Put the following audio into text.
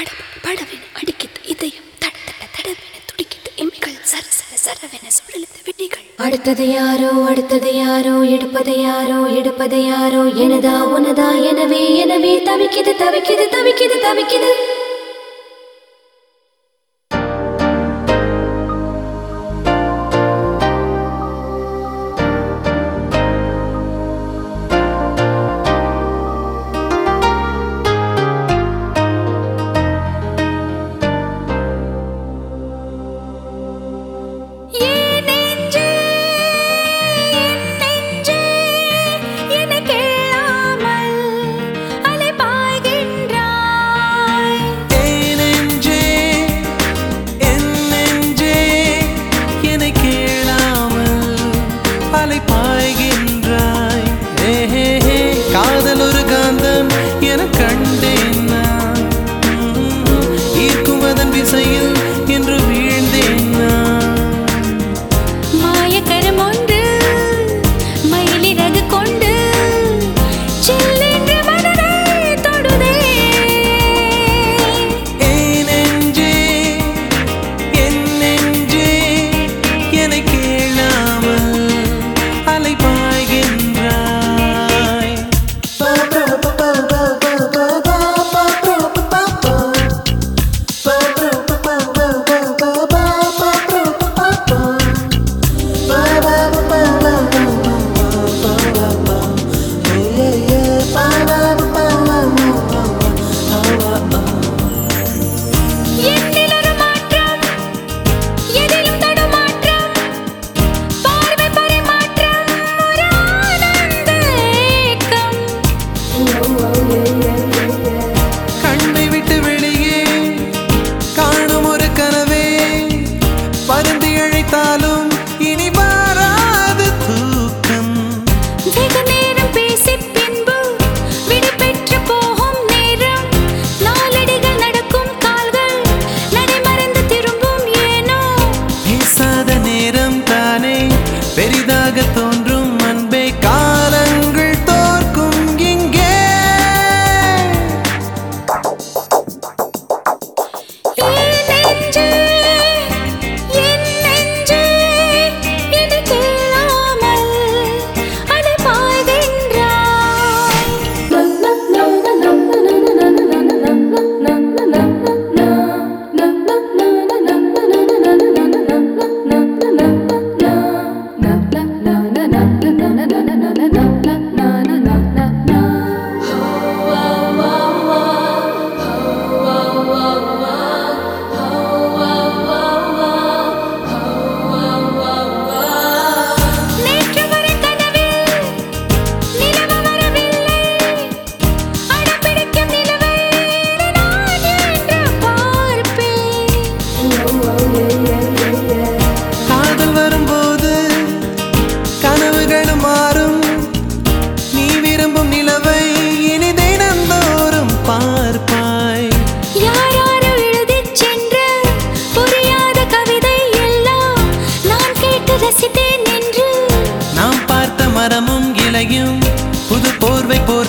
பட படவென அடிக்கிட்டு இதயம் தட தட தடவென துடிக்கிட்டு எம்மிகள் சர சர சரவென சுழலுது விழிகள் அடுத்தது யாரோ அடுத்தது யாரோ எடுப்பது யாரோ எடுப்பது யாரோ எனதா உனதா எனவே எனவே தவிக்குது தவிக்குது தவிக்குது தவிக்குது ஏன் நெஞ்சே, என் நெஞ்சே, என்னை கேளாமல் அலைபாய்கின்றாய். ஏன் நெஞ்சே, என் நெஞ்சே, என்னை கேளாமல் அலைபாய்கின்றாய். ஏ, ஹே, ஹே, காதல் ஒரு காந்தம் என கண்டேன் நான். ம், ஈர்க்கும் அதன் விசையில் என்று வீழ்ந்தேன் நான் மாயக்கரம் ஒன்று மயிலிறகு கொண்டு சில்லென்று மனதை தொடுதே ஏன் நெஞ்சே, என் நெஞ்சே, என்னை கேளாமல் அலைபாய்கின்றாய். என்னில் ஒரு மாற்றம் எதிலும் தடுமாற்றம் பார்வை பரிமாற்றம் ஒரு ஆனந்த ஏக்கம் கண்ணை விட்டு வெளியே காணும் ஒரு கனவே பருந்து அழைத்தாலும் இனி மாறாது தூக்கம் வெகு நேரம் பேசி பின்பு விடை பெற்று போகும் நேரம் நாலடிகள் நடக்கும் கால்கள் நடைமறைந்து திரும்பும் ஏனோ பேசாத நேரம் தானே பெரிதாக தோன்றும் அன்பே காலங்கள் தோற்கும் இங்கே என் நெஞ்சே என் நெஞ்சே என்னை கேளாமல் நேற்று வரை கனவில் நிலவு வரவில்லை அடம்பிடிக்கும் நிலவை நான் என்று பார்ப்பேன் காதல் வரும்போது கனவுகளும் மாறும் நீ விரும்பும் நிலவை இனி தினந்தோறும் பார்ப்பாய் யார் யாரோ எழுதிச் சென்ற புரியாத கவிதை எல்லாம் நான் கேட்டு ரசித்தேன் என்று நாம் பார்த்த மரமும் இலையும் புது போர்வை போல்